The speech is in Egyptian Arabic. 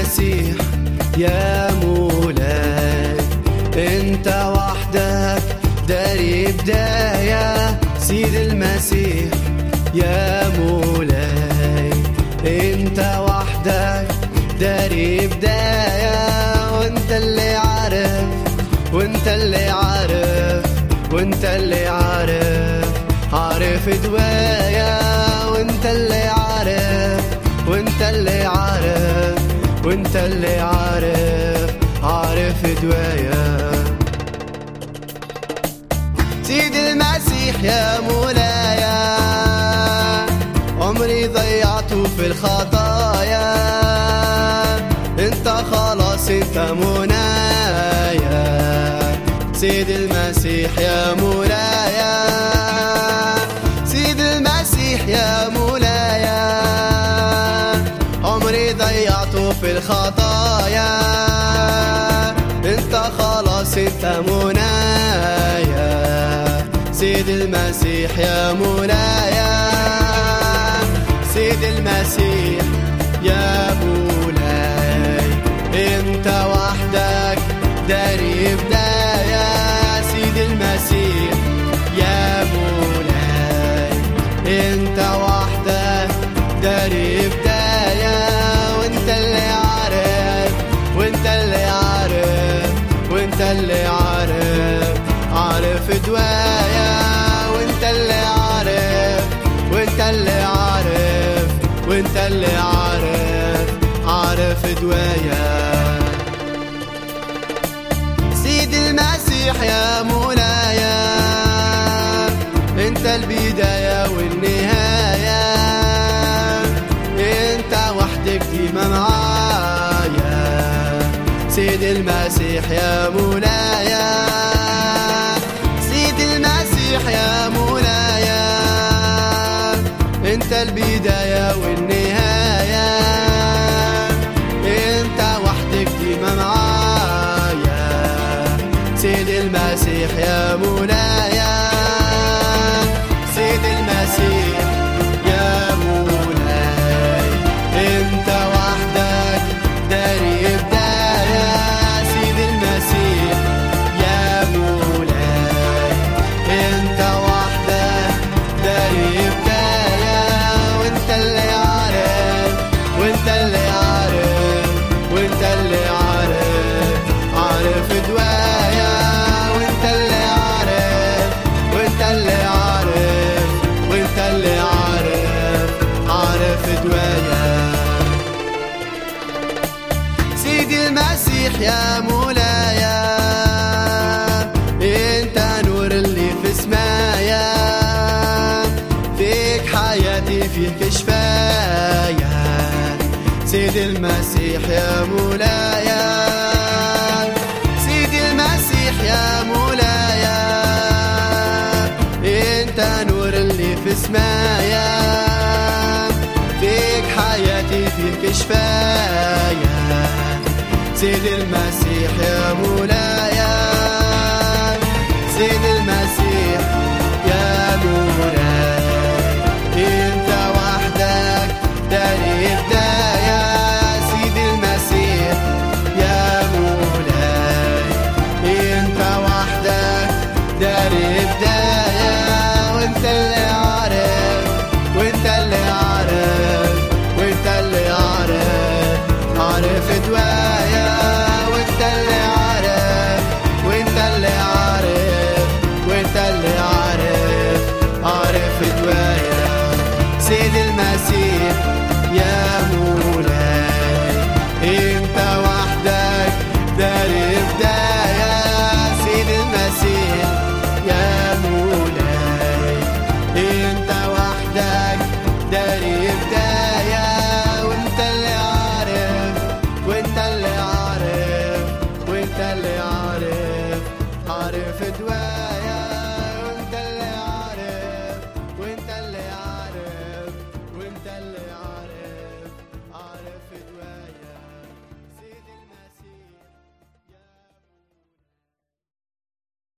المسيح يا مولاي انت وحدك داري بداية سيد المسيح يا مولاي انت وحدك داري بداية وانت اللي عارف وانت اللي عارف وانت اللي عارف عارف دوايا وانت اللي عارف وانت اللي عارف وانت اللي عارف عارف دوايا سيد المسيح يا مولاي عمري ضيعته في الخطايا انت خلاص انت منايا سيد المسيح يا مولاي سيد المسيح يا مولاي عمري ضيعته في الخطايا انت خلاص انت منايا سيد المسيح يا مولاي سيد المسيح يا مولاي انت وحدك داري بداية سيد المسيح يا مولاي انت وحدك داري بداية وانت اللي عارف وانت اللي عارف وانت اللي عارف عارف دوايا وانت اللي عارف وانت اللي عارف وانت اللي عارف عارف دوايا سيد المسيح يا مولاي انت البداية والنهاية انت وحدك ديما معايا سيد المسيح يا مولاي سيد المسيح يا مولاي انت البداية والنهاية انت وحدك ديما معايا سيد المسيح يا مولاي سيد المسيح يا مولاي انت وحدك داري بداية سيد المسيح يا مولاي انت وحدك داري بداية وانت اللي عارف وانت اللي عارف وانت اللي عارف عارف دوايا وانت اللي عارف وانت اللي عارف وانت اللي عارف عارف دوايا سيدي المسيح يا مولاي انت نور اللي في سمايا فيك حياتي فيك شفايا سيدي المسيح يا مولاي سيدي المسيح يا مولاي انت نور اللي في سمايا فيك حياتي فيك شفايا سيد المسيح يا مولاي سيد المسيح يا مولاي انت وحدك داري بداية سيد المسيح يا مولاي انت وحدك داري بداية وانت اللي عارف وانت اللي عارف وانت اللي عارف عارف دوايا وانت اللي عارف وانت اللي عارف وانت اللي عارف عارف دوايا سيد المسيح يا مولاي انت وحدك داري بداية سيد المسيح يا مولاي انت وحدك داري بداية وانت اللي عارف وانت اللي عارف وانت اللي عارف عارف دوايا